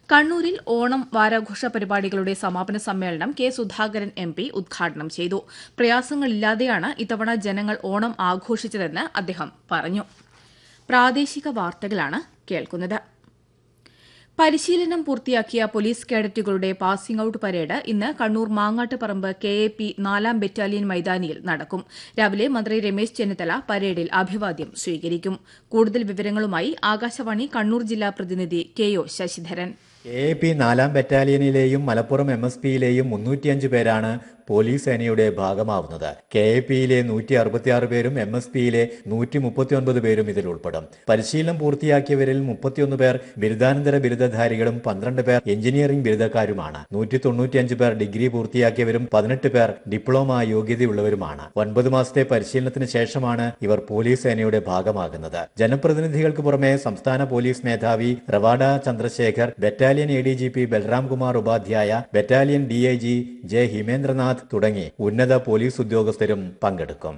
കണ്ണൂരിൽ ഓണം വാരാഘോഷ പരിപാടികളുടെ സമാപന സമ്മേളനം കെ സുധാകരൻ എം പി ഉദ്ഘാടനം ചെയ്തു പ്രയാസങ്ങളില്ലാതെയാണ് ഇത്തവണ ജനങ്ങൾ ഓണം ആഘോഷിച്ചതെന്ന് അദ്ദേഹം പറഞ്ഞു പ്രാദേശിക വാർത്തകളാണ് കേൾക്കുന്നത് പരിശീലനം പൂർത്തിയാക്കിയ പോലീസ് കേഡറ്റുകളുടെ പാസിംഗ് ഔട്ട് പരേഡ് ഇന്ന് Kannur Mangattuparamba K A P നാലാം ബറ്റാലിയൻ മൈതാനിയിൽ നടക്കും രാവിലെ മന്ത്രി രമേശ് ചെന്നിത്തല പരേഡിൽ അഭിവാദ്യം സ്വീകരിക്കും കൂടുതൽ വിവരങ്ങളുമായി ആകാശവാണി കണ്ണൂർ ജില്ലാ പ്രതിനിധി K O Sasidharan A P നാലാം ബറ്റാലിയനിലെയും മലപ്പുറം എം എസ് പിയിലെയും മുന്നൂറ്റിയഞ്ച് പേരാണ് പോലീസ് സേനയുടെ ഭാഗമാവുന്നത് കെ എ പിയിലെ നൂറ്റി അറുപത്തിയാറ് പേരും എം എസ് പിയിലെ നൂറ്റി മുപ്പത്തിയൊൻപത് പേരും ഇതിൽ ഉൾപ്പെടും പരിശീലനം പൂർത്തിയാക്കിയവരിൽ മുപ്പത്തിയൊന്ന് പേർ ബിരുദാനന്തര ബിരുദധാരികളും പന്ത്രണ്ട് പേർ എഞ്ചിനീയറിംഗ് ബിരുദക്കാരുമാണ് നൂറ്റി തൊണ്ണൂറ്റിയഞ്ച് പേർ ഡിഗ്രി പൂർത്തിയാക്കിയവരും പതിനെട്ട് പേർ ഡിപ്ലോമ യോഗ്യതയുള്ളവരുമാണ് ഒൻപത് മാസത്തെ പരിശീലനത്തിന് ശേഷമാണ് ഇവർ പോലീസ് സേനയുടെ ഭാഗമാകുന്നത് ജനപ്രതിനിധികൾക്ക് പുറമെ സംസ്ഥാന പോലീസ് മേധാവി Rawada Chandrasekhar battalion A D G P Balram Kumar Upadhyay battalion D I G J Himendranath തുടങ്ങി ഉന്നത പോലീസ് ഉദ്യോഗസ്ഥരും പങ്കെടുക്കും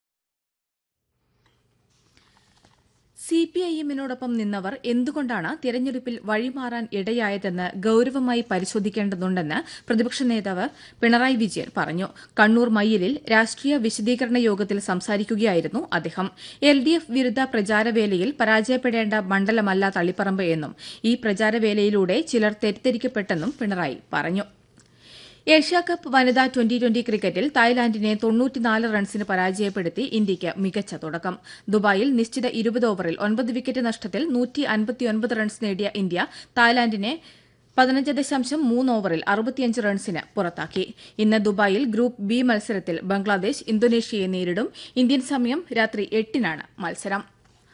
സി പി ഐ എമ്മിനോടൊപ്പം നിന്നവർ എന്തുകൊണ്ടാണ് തിരഞ്ഞെടുപ്പിൽ വഴിമാറാൻ ഇടയായതെന്ന് ഗൌരവമായി പരിശോധിക്കേണ്ടതുണ്ടെന്ന് പ്രതിപക്ഷ നേതാവ് പിണറായി വിജയൻ പറഞ്ഞു കണ്ണൂർ മയ്യിലിൽ രാഷ്ട്രീയ വിശദീകരണ യോഗത്തിൽ സംസാരിക്കുകയായിരുന്നു അദ്ദേഹം എൽ ഡി എഫ് വിരുദ്ധ പ്രചാരവേലയിൽ പരാജയപ്പെടേണ്ട മണ്ഡലമല്ല തളിപ്പറമ്പ് എന്നും ഈ പ്രചാരവേലയിലൂടെ ചിലർ തെറ്റിദ്ധരിക്കപ്പെട്ടെന്നും പിണറായി പറഞ്ഞു ഏഷ്യാകപ്പ് വനിതാ ട്വന്റി ട്വന്റി ക്രിക്കറ്റിൽ തായ്ലാന്റിനെ തൊണ്ണൂറ്റിനാല് റൺസിന് പരാജയപ്പെടുത്തി ഇന്ത്യയ്ക്ക് മികച്ച തുടക്കം ദുബായിൽ നിശ്ചിത ഇരുപത് ഓവറിൽ ഒൻപത് വിക്കറ്റ് നഷ്ടത്തിൽ നൂറ്റി അൻപത്തിയൊൻപത് റൺസ് നേടിയ ഇന്ത്യ തായ്ലാന്റിനെ പതിനഞ്ച് ദശാംശം മൂന്ന് ഓവറിൽ അറുപത്തിയഞ്ച് റൺസിന് പുറത്താക്കി ഇന്ന് ദുബായിൽ ഗ്രൂപ്പ് ബി മത്സരത്തിൽ ബംഗ്ലാദേശ് ഇന്തോനേഷ്യയെ നേരിടും ഇന്ത്യൻ സമയം രാത്രി എട്ടിനാണ് മത്സരം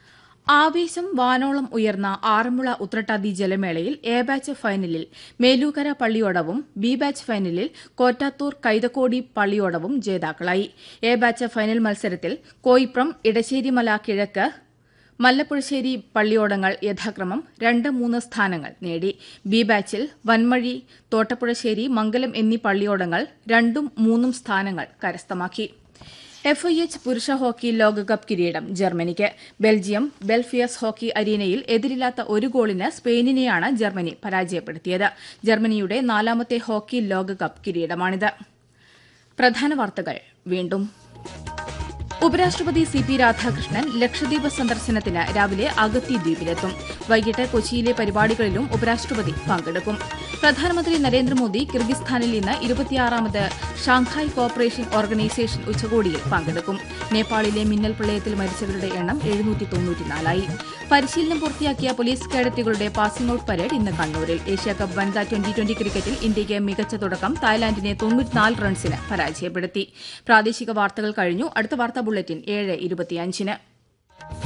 ആവേശം വാനോളം ഉയർന്ന ആറന്മുള ഉത്രട്ടാതി ജലമേളയിൽ എ ബാച്ച് ഫൈനലിൽ മേലൂക്കര പള്ളിയോടവും ബി ബാച്ച് ഫൈനലിൽ കോറ്റാത്തൂർ കൈതക്കോടി പള്ളിയോടവും ജേതാക്കളായി എ ബാച്ച് ഫൈനൽ മത്സരത്തിൽ കോയിപ്രം ഇടശ്ശേരിമല കിഴക്ക് മല്ലപ്പുഴശ്ശേരി പള്ളിയോടങ്ങൾ യഥാക്രമം രണ്ട് മൂന്ന് സ്ഥാനങ്ങൾ നേടി ബി ബാച്ചിൽ വൻമഴി തോട്ടപ്പുഴശ്ശേരി മംഗലം എന്നീ പള്ളിയോടങ്ങൾ രണ്ടും മൂന്നും സ്ഥാനങ്ങൾ കരസ്ഥമാക്കി എഫ് ഐ എച്ച് പുരുഷ ഹോക്കി ലോകകപ്പ് കിരീടം ജർമ്മനിക്ക് ബെൽജിയം ബെൽഫിയസ് ഹോക്കി അരീനയിൽ എതിരില്ലാത്ത ഒരു ഗോളിന് സ്പെയിനിനെയാണ് ജർമ്മനി പരാജയപ്പെടുത്തിയത് ജർമ്മനിയുടെ നാലാമത്തെ ഹോക്കി ലോകകപ്പ് കിരീടമാണിത് പ്രധാന വാർത്തകൾ വീണ്ടും ഉപരാഷ്ട്രപതി സി പി രാധാകൃഷ്ണൻ ലക്ഷദ്വീപ് സന്ദർശനത്തിന് രാവിലെ അഗത്തി ദ്വീപിലെത്തും വൈകിട്ട് കൊച്ചിയിലെ പരിപാടികളിലും ഉപരാഷ്ട്രപതി പങ്കെടുക്കും പ്രധാനമന്ത്രി നരേന്ദ്രമോദി കിർഗിസ്ഥാനിൽ ഇന്ന് ഇരുപത്തിയാറാമത് ഷാങ്ഹായ് കോപ്പറേഷൻ ഓർഗനൈസേഷൻ ഉച്ചകോടിയിൽ പങ്കെടുക്കും നേപ്പാളിലെ മിന്നൽ പ്രളയത്തിൽ മരിച്ചവരുടെ എണ്ണം എഴുന്നൂറ്റി തൊണ്ണൂറ്റിനാലായി പരിശീലനം പൂർത്തിയാക്കിയ പോലീസ് കേഡറ്റുകളുടെ പാസിംഗ് ഔട്ട് പരേഡ് ഇന്ന് കണ്ണൂരിൽ ഏഷ്യാകപ്പ് വനിതാ ട്വന്റി ട്വന്റി ക്രിക്കറ്റിൽ ഇന്ത്യയ്ക്ക് മികച്ച തുടക്കം തായ്ലാന്റിനെ തൊണ്ണൂറ്റിനാല് റൺസിന് പരാജയപ്പെടുത്തി പ്രാദേശിക വാർത്തകൾ കഴിഞ്ഞു അടുത്ത വാർത്താ ബുള്ളറ്റിൻ ഏഴ് ഇരുപത്തിയഞ്ചിന്